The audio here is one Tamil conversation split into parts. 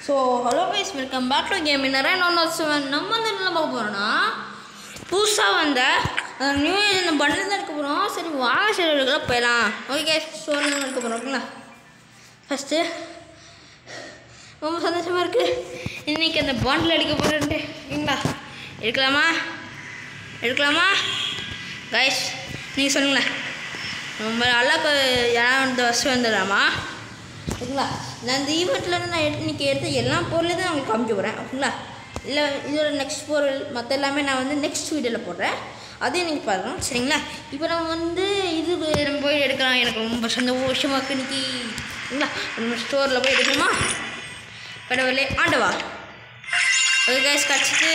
So hello guys welcome back to game நிறைய நான் செவன் நம்ம வந்து என்ன பார்க்க போகிறோன்னா புதுசாக வந்த நியூ இயர் இந்த பண்டில் தான் எடுக்க போகிறோம் சரி வாங்க சரி எடுக்கலாம் போயிடலாம் ஓகே ஸோ நம்ம எடுக்க போகிறோம் ஓகேங்களா ஃபஸ்ட்டு ரொம்ப சந்தோஷமாக இருக்குது இன்றைக்கி அந்த பாண்டில் எடுக்க போகிறேன்ட்டு ஓகேங்களா எடுக்கலாமா எடுக்கலாமா கைஸ் நீங்கள் சொல்லுங்களேன் ரொம்ப நல்லா இப்போ யாராவது இந்த வருஷம் வந்துடலாமா ஓகேங்களா நான் இந்த ஈவெண்ட்டில் நான் எடுத்து இன்றைக்கி எடுத்த எல்லா பொருளையும் தான் உங்களுக்கு காமிக்க போகிறேன் ஓகேங்களா இல்லை இதோட நெக்ஸ்ட் பொருள் மற்ற எல்லாமே நான் வந்து நெக்ஸ்ட் வீடியோவில் போடுறேன் அதையும் நீங்கள் பார்க்கலாம் சரிங்களா இப்போ நம்ம வந்து இது நம்ம போய் எடுக்கலாம் எனக்கு ரொம்ப சந்தோஷமாக இருக்குது இன்றைக்கி ஓகேங்களா நம்ம ஸ்டோரில் போய் எடுக்கணுமா கடவுளே ஆண்டவா ஓகே கேஸ் கிடச்சிட்டு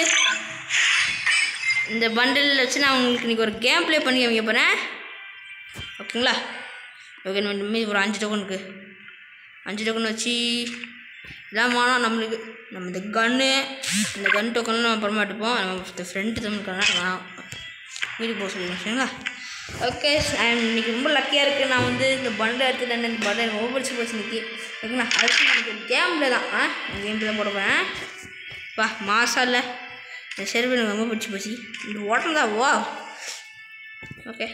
இந்த பண்டில் வச்சு நான் உங்களுக்கு இன்றைக்கி ஒரு கேம் ப்ளே பண்ணி காமிக்க போகிறேன் ஓகேங்களா ஓகே நம்ம மீதி ஒரு அஞ்சு டோக்கனுக்கு அஞ்சு டோக்கன் வச்சு இதான் வேணாம் நம்மளுக்கு நம்ம இந்த கன்று இந்த கன் டோக்கன்லாம் நம்ம அப்புறமா எடுப்போம் நம்ம ஃப்ரெண்டு தமிழ்க்கான வேணாம் வீட்டுக்கு போக சொல்லுவேன் சரிங்களா ஓகே இன்னைக்கு ரொம்ப லக்கியாக இருக்குது நான் வந்து இந்த பண்டை எடுத்துட்டேன் இந்த பண்டை எனக்கு ரொம்ப பிடிச்சி போச்சு இன்னைக்கு ஓகேங்களா அடுத்து எனக்கு கேமில் தான் ஆ கேமில் தான் போட போகிறேன் வா மாசம் இல்லை இந்த செருப்பு எனக்கு ரொம்ப பிடிச்சி போச்சு இந்த ஓட்டம் தான் வா ஓகே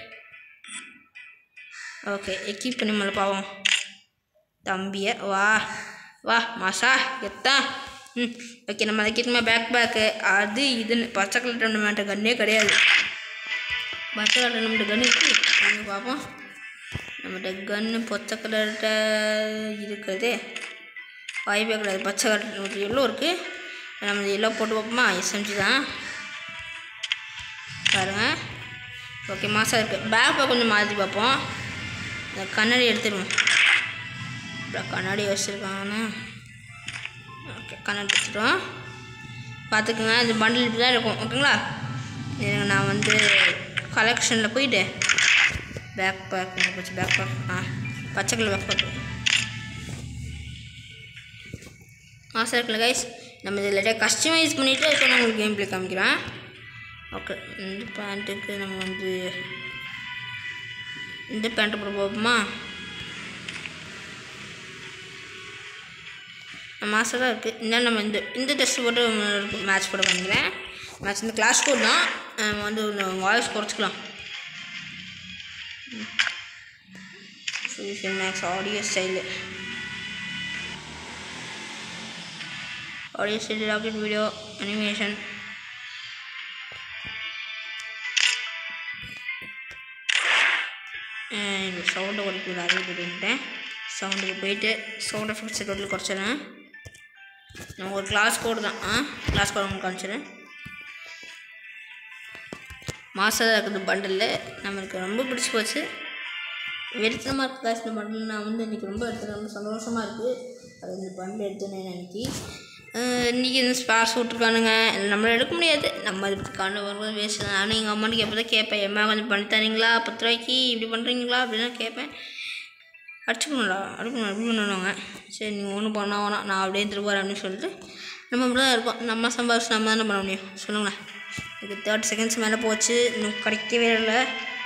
ஓகே எக்கீப் பண்ணி மேலே பாவம் தம்பிய வா வா மாசா எத்தா ம் ஓகே நம்ம அதுக்கேற்ற பேக் பேக்கு அது இதுன்னு பச்சை கலர் டோர்னமெண்ட்டு கன்னே கிடையாது பச்சை கலர் டோர்னமெண்ட் கன்று இருக்குது பார்ப்போம் நம்மகிட்ட கன்று பச்சை கலர்கிட்ட இருக்கிறதே வாய்ப்பே கிடையாது பச்சை கலர் எல்லோ இருக்குது நம்ம எல்லோ போட்டு பார்ப்போமா எஸ்எம்ஜி தான் பாருங்கள் ஓகே மாதம் இருக்குது பேக்கை கொஞ்சம் மாற்றி பார்ப்போம் இந்த கண்ணாடி எடுத்துடுவோம் இப்போ கண்ணாடி வச்சுருக்காங்கன்னு ஓகே கண்ணாடி வச்சுட்டோம் பார்த்துக்குங்க இந்த பண்டில் இப்படி தான் இருக்கும் ஓகேங்களா இருங்க நான் வந்து கலெக்ஷனில் போயிட்டு பேக் பேக் போச்சு பேக் பேக் ஆ பச்சை கலர் பேக் பேக் ஆசை இருக்குல்ல கைஸ் நம்ம இதில் லைட்டாக கஸ்டமைஸ் பண்ணிவிட்டு இப்போ நான் உங்களுக்கு கேம் ப்ளே காமிக்கிறேன் ஓகே இந்த பேண்ட்டுக்கு நம்ம வந்து இந்த பேண்ட்டு போட போகுமா மாதம் தான் இருக்குது இன்னும் நம்ம இந்த இந்த டெஸ்ட் போட்டு மேட்ச் போட பண்ணிக்கிறேன் மேட்ச் இந்த கிளாஸ் கோட் தான் நம்ம வந்து வாய்ஸ் குறைச்சிக்கலாம் max audio style audio style rocket video animation சவுண்டை குறைக்கல அதே போட்டுட்டேன் சவுண்டுக்கு போயிட்டு சவுண்ட் எஃபெக்ட்ஸ் டோட்டல் குறைச்சிடுறேன் நம்ம ஒரு கிளாஸ் கோடு தான் ஆ கிளாஸ் கோடு உங்களுக்கு காமிச்சிடுறேன் மாதம் இருக்குது பண்டலில் நம்மளுக்கு ரொம்ப பிடிச்சி போச்சு வெறித்தனமாக இருக்குது காசு இந்த பண்டில் நான் வந்து இன்றைக்கி ரொம்ப எடுத்து ரொம்ப சந்தோஷமாக இருக்குது அது இந்த பண்டில் எடுத்தேனே அன்றைக்கி இன்றைக்கி இந்த ஸ்பாஸ் விட்ருக்கானுங்க நம்மளை எடுக்க முடியாது நம்ம இதுக்கு கண்ணு வரும்போது வேஸ்ட் தான் நானும் எங்கள் அம்மாட்டுக்கு எப்போ தான் கேட்பேன் எம்மா கொஞ்சம் பண்ணி தரீங்களா பத்து ரூபாய்க்கு இப்படி பண்ணுறீங்களா அப்படின்னு கேட்பேன் அடிச்சுக்கணும்டா அடிக்கணும் அப்படி பண்ணுவாங்க சரி நீங்கள் ஒன்றும் பண்ண வேணாம் நான் அப்படியே திருவார் அப்படின்னு சொல்லிட்டு நம்ம அப்படி தான் இருக்கோம் நம்ம சம்பாதிச்சு நம்ம தானே பண்ண முடியும் சொல்லுங்களேன் இதுக்கு தேர்ட்டி செகண்ட்ஸ் மேலே போச்சு இன்னும் கிடைக்கவே இல்லை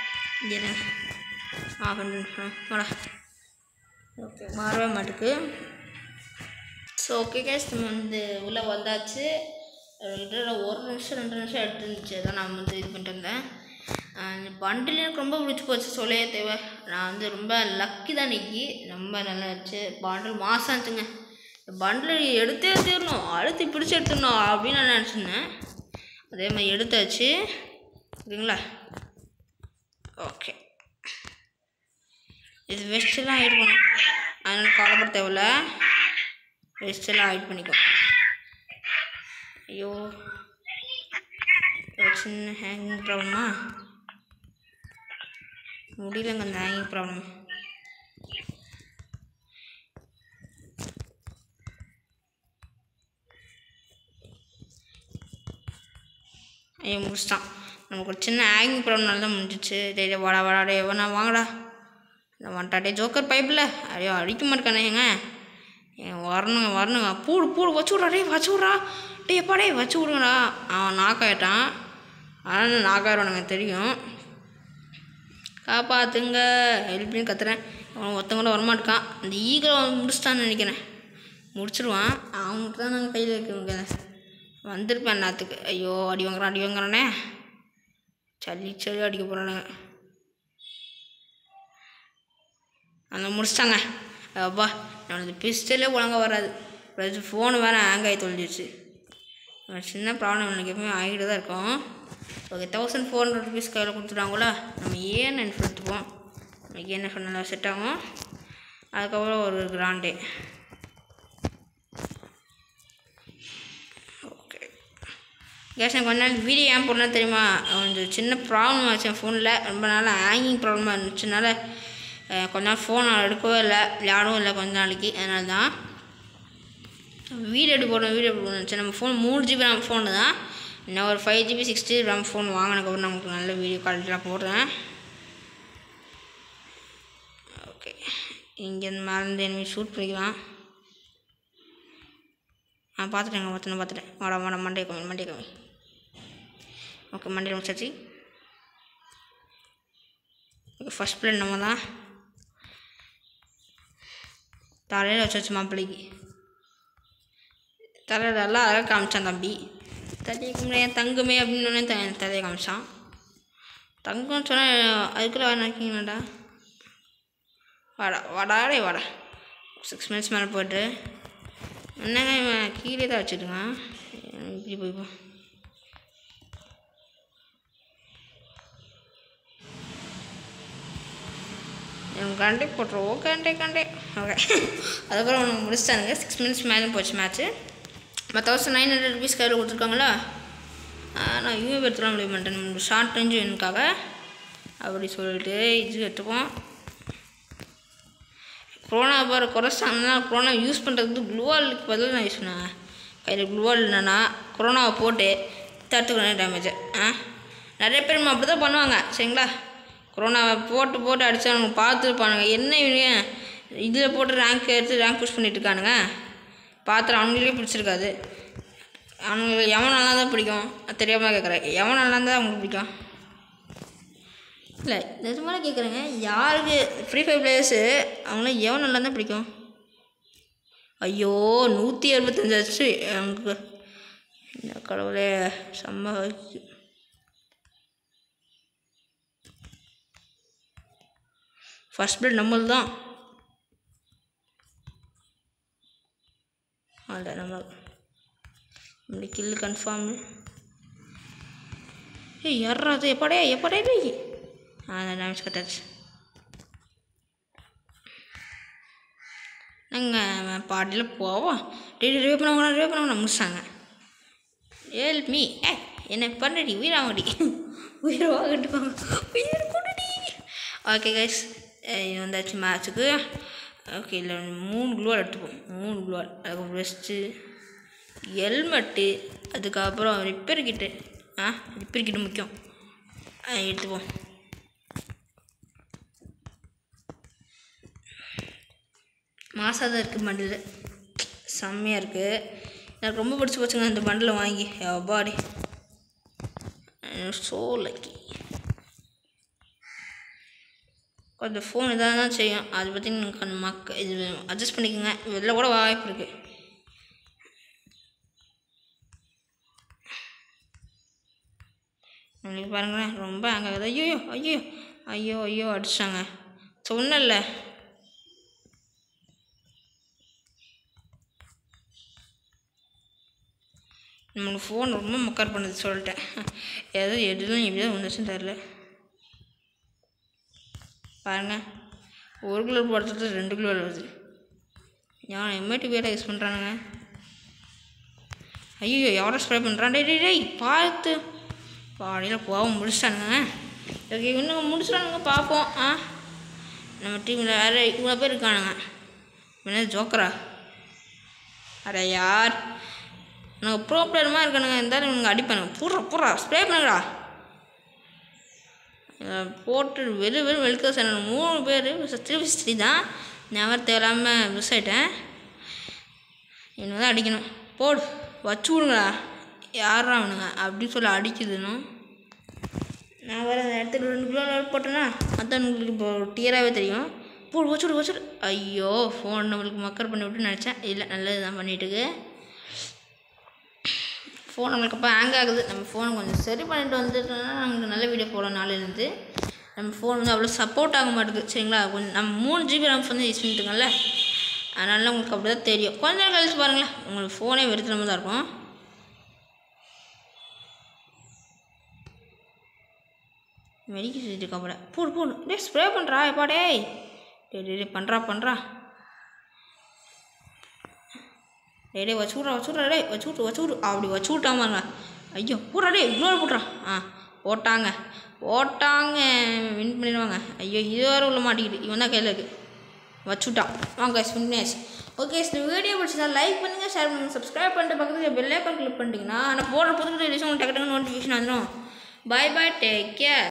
ஆ பண்ணுறேன் வாடா ஓகே மாறவே மாட்டுக்கு ஸோ ஓகே கேஸ் நம்ம வந்து உள்ளே வந்தாச்சு கிட்டத்தட்ட ஒரு நிமிஷம் ரெண்டு நிமிஷம் எடுத்து இருந்துச்சு அதான் நான் வந்து இது பண்ணிட்டு இருந்தேன் இந்த பண்டில் எனக்கு ரொம்ப பிடிச்சி போச்சு சொல்லவே தேவை நான் வந்து ரொம்ப லக்கி தான் இன்னைக்கு ரொம்ப நல்லா இருந்துச்சு பண்டில் மாதம் ஆச்சுங்க இந்த பண்டில் எடுத்தே தீரணும் அழுத்தி பிடிச்சி எடுத்துடணும் அப்படின்னு நான் நினச்சிருந்தேன் அதே மாதிரி எடுத்தாச்சு ஓகேங்களா ஓகே இது வெஸ்டெல்லாம் ஹைட் பண்ணும் அதனால் கவலைப்பட தேவையில்ல வெஸ்டெல்லாம் ஹைட் பண்ணிக்கோ ஐயோ ஒரு சின்ன ஹேங்கிங் ப்ராப்ளமா முடியலங்க அந்த ஹேங்கிங் ப்ராப்ளம் ஐயோ முடிச்சிட்டான் நமக்கு ஒரு சின்ன ஹேங்கிங் ப்ராப்ளம்னால தான் முடிஞ்சிச்சு டெய்லி வாடா வாடா டே வேணா வாங்கடா நான் வந்துட்டாடே ஜோக்கர் பைப்பில் ஐயோ அடிக்க மாட்டேக்கானே ஏங்க ஏன் வரணுங்க வரணுங்க பூடு பூடு வச்சு விட்றா டே வச்சு விட்றா டே எப்பா டே வச்சு விடுங்கடா அவன் நாக்காயிட்டான் ஆனால் நாக்காயிடுவானுங்க தெரியும் காப்பாற்றுங்க ஹெல்ப்னு கத்துறேன் அவன் ஒருத்தவங்க கூட வரமாட்டான் அந்த ஈகிள் அவன் முடிச்சிட்டான்னு நினைக்கிறேன் முடிச்சிடுவான் அவனுக்கு தான் நாங்கள் கையில் வைக்க வந்திருப்பேன் நேரத்துக்கு ஐயோ அடி வாங்குறான் அடி வாங்குறானே சளி சளி அடிக்க போகிறானுங்க அந்த முடிச்சிட்டாங்க அப்பா நம்மளது பிஸ்டலே ஒழுங்கா வராது ப்ளஸ் ஃபோனு வேறு ஹேங் ஆகி தொலைஞ்சிருச்சு ஒரு சின்ன ப்ராப்ளம் எனக்கு எப்பவுமே ஆகிட்டு தான் இருக்கும் okay thousand four hundred rupees கையில் கொடுத்துட்டாங்களா நம்ம ஏன் நென்ஃப் எடுத்துப்போம் நமக்கு என்ன சொன்னாலும் செட் ஆகும் அதுக்கப்புறம் ஒரு கிராண்டே ஓகே கேஸ் எனக்கு கொஞ்ச நாள் வீடியோ ஏன் போடலாம் தெரியுமா கொஞ்சம் சின்ன ப்ராப்ளம் ஆச்சு என் ஃபோனில் ரொம்ப நாள் ஹேங்கிங் ப்ராப்ளமாக இருந்துச்சுனால அஹ், கொஞ்ச நாள் ஃபோன் எடுக்கவே இல்லை விளையாடவும் இல்லை கொஞ்ச நாளைக்கு அதனால தான் வீடியோ எப்படி போடணும் வீடியோ எப்படி போடணும் சரி நம்ம ஃபோன் மூணு ஜிபி ரேம் ஃபோனு தான் இன்னும் ஒரு five GB six GB RAM phone வாங்கினதுக்கப்புறம் நமக்கு நல்ல வீடியோ குவாலிட்டிலாம் போடுறேன் ஓகே இங்கேருந்து மேலேருந்து என்ன ஷூட் பண்ணிக்கலாம் ஆ பார்த்துட்டேங்க மொத்தம் பார்த்துட்டேன் வாடா வாடா மண்டே கம்மி மண்டே கம்மி ஓகே மண்டே முடிச்சாச்சு ஓகே ஃபஸ்ட் பிளேன் நம்ம தான் தலையில் வச்சாச்சு மாப்பிள்ளைக்கு தலையில் எல்லாம் அழகாக காமிச்சான் தம்பி தலையை கும்பிட என் தங்கமே அப்படின்னு உடனே த தலையை காமிச்சான் தங்கம்னு சொன்னால் அதுக்குள்ளே வர நினைக்கிங்களாடா வாடா வாடாடே வாடா சிக்ஸ் மினிட்ஸ் மேலே போய்ட்டு என்னங்க இவன் கீழே தான் வச்சுட்டுருக்கான் இப்படி போய்ப்போம் இவன் கண்டே போட்டுருவோம் கண்டே கண்டே ஓகே அதுக்கப்புறம் அவனுக்கு முடிச்சிட்டானுங்க சிக்ஸ் மினிட்ஸ் மேலே போச்சு மேட்ச்சு இப்போ தௌசண்ட் நைன் ஹண்ட்ரட் ருபீஸ் கையில் கொடுத்துருக்காங்களா ஆ, நான் யூஏ எடுத்துலாம் முடிய மாட்டேன் நம்ம ஷார்ட் ரேஞ்சு வேணுக்காக அப்படி சொல்லிட்டு இது எடுத்துப்போம் கொரோனா பாரு குறைச்சாங்கன்னா கொரோனா யூஸ் பண்ணுறதுக்கு க்ளூவாலுக்கு பதிலாக நான் யூஸ் பண்ணேன் கையில் க்ளூவால் இல்லைன்னா கொரோனாவை போட்டு தடுத்துக்கணும் டேமேஜை ஆ நிறைய பேர் அப்படி தான் பண்ணுவாங்க சரிங்களா கொரோனாவை போட்டு போட்டு அடிச்சு அவங்க பார்த்துருப்பானுங்க என்ன இவனுங்க இதில் போட்டு ரேங்க் எடுத்து ரேங்க் புஷ் பண்ணிட்டு இருக்கானுங்க பார்த்துட்டு அவங்களுக்கே பிடிச்சிருக்காது அவனுங்களுக்கு எவன் நல்லா தான் பிடிக்கும் அது தெரியாமல் கேட்குறேன் எவன் நல்லா இருந்தால் அவங்களுக்கு பிடிக்கும் இல்லை நிஜமாக கேட்குறேங்க யாருக்கு ஃப்ரீ ஃபயர் பிளேயர்ஸு அவங்களாம் எவன் நல்லா தான் பிடிக்கும் ஐயோ நூற்றி அறுபத்தஞ்சாச்சு எனக்கு இந்த கடவுளே செம்ம வலிக்குது. ஃபர்ஸ்ட் பிளட் நம்மளது தான் அதான் நம்ம இப்படி கில் கன்ஃபார்ம் ஏய் யாரா அது எப்படே எப்படே டேய் ஆ டேமேஜ் கட்டாச்சு நாங்கள் பாட்டியில் போவோம் டே ரிவே பண்ண ரிவே பண்ண முடிச்சாங்க ஏல் மீ ஏ என்ன பண்ணுடி உயிராங்கடி உயிர் வாங்கிட்டு வாங்க உயிர் கொடுடி ஓகே கைஸ் இது வந்தாச்சு மேட்ச்சுக்கு ஓகே இல்லை மூணு குளோவால் எடுத்துப்போம் மூணு குளோவால் அதுக்கப்புறம் வெஸ்ட்டு ஹெல்மெட்டு அதுக்கப்புறம் ரிப்பேர் கிட்டு ஆ ரிப்பேர் கிட்டு முக்கியம் ஆ, எடுத்துப்போம் மாசாக தான் இருக்குது பண்டில் செம்மையாக இருக்குது எனக்கு ரொம்ப பிடிச்சி போச்சுங்க இந்த பண்டில் வாங்கி எவ்வாடி ஸோ லக்கி கொஞ்சம் ஃபோன் இதாக தான் செய்யும் அதை பற்றி நீங்கள் கொஞ்சம் மக்க இது அட்ஜஸ்ட் பண்ணிக்கோங்க வெளில கூட வாய்ப்பு இருக்குது உங்களுக்கு பாருங்களேன் ரொம்ப அங்கே ஐயோ ஐயோ ஐயோ ஐயோ அடிச்சிட்டாங்க சொன்னல நம்மளுக்கு ஃபோன் ரொம்ப முக்கார் பண்ணுது சொல்லிட்டேன் ஏதோ எதுவும் எப்படியோ வந்துச்சுன்னு தெரில பாருங்க ஒரு கிலோ போடுறது ரெண்டு கிலோ வருது யான் எம்ஐடி வேற யூஸ் பண்ணுறானுங்க ஐயோ எவ்வளோ ஸ்ப்ரே பண்ணுறான் டேய் டேய், டேய் பார்த்து பாடியில் போக முடிச்சிட்டானுங்க ஓகே இன்னும் முடிச்சிட்டானுங்க பார்ப்போம் ஆ நம்ம டீமில் வேறு இவ்வளோ பேர் இருக்கானுங்க என்ன ஜோக்கரா அட யார் நான் ப்ரோ பிளேயர் மாதிரி இருக்கானுங்க இருந்தாலும் இவனுங்க அடிப்பானுங்க பூரா பூரா ஸ்ப்ரே பண்ணுங்கடா அஹ் போட்டு வெறு வெறும் வெளுக்க சொன்ன மூணு பேர் திருப்பி ஸ்ரீ தான் நெவர் தேவையில்லாமல் மிஸ் ஆகிட்டேன் இன்னும் தான் அடிக்கணும் போடு வச்சு விடுங்கடா யாரா அவனுங்க அப்படின்னு சொல்லி அடிக்குதுன்னு நான் வேறு அந்த இடத்துல ரெண்டு கிலோ போட்டேன்னா அதான் உங்களுக்கு இப்போ டியராகவே தெரியும் போடு வச்சுடு வச்சுடு ஐயோ ஃபோன் நம்மளுக்கு மக்கர் பண்ணி விட்டு நினச்சேன் இல்லை நல்லது தான் பண்ணிட்டுருக்கு ஃபோன் நம்மளுக்கு அப்போ ஹேங் ஆகுது நம்ம ஃபோன் கொஞ்சம் சரி பண்ணிட்டு வந்துட்டோம்னா நமக்கு நல்ல வீடியோ போடலாம் நாளையிலேருந்து நம்ம ஃபோன் வந்து அவ்வளோ சப்போர்ட் ஆக மாட்டேங்குது சரிங்களா கொஞ்சம் நம்ம மூணு ஜிபி ரேம் வந்து யூஸ் பண்ணிட்டுங்கல்ல அதனால உங்களுக்கு அப்படி தான் தெரியும் கொஞ்ச நேரம் கழிச்சு பாருங்களேன் உங்களுக்கு ஃபோனே வெறுத்துற தான் இருக்கும் மெடிக்க செஞ்சுட்டு கப்பட போடு போடு டே ஸ்ப்ரே பண்ணுறா எப்பா டேய் டே டே டே பண்ணுறா பண்ணுறா டே டே வச்சு விட்றா வச்சு விட்றா டே வச்சு விட்டு வச்சு விட்டு அப்படி வச்சு விட்டாமாங்க ஐயோ போடுறா டே இன்னொரு போட்றா ஆ போட்டாங்க போட்டாங்க வின் பண்ணிடுவாங்க ஐயோ இது வேறு உள்ள மாட்டிக்கிட்டு இவன் தான் கையில் இருக்குது வச்சுட்டான் வாங்க வின் பண்ணியாச்சு ஓகே இந்த வீடியோ பிடிச்சதா லைக் பண்ணுங்கள் ஷேர் பண்ணுங்கள் சப்ஸ்கிரைப் பண்ணிட்டு பக்கத்தில் பெல் ஐக்கான் கிளிக் பண்ணிட்டீங்கன்னா நான் போடுற புது புது வீடியோஸ் உங்களுக்கு டக்கு டக்கு நோட்டிஃபிகேஷன் வந்துடும் பை பை டேக் கேர்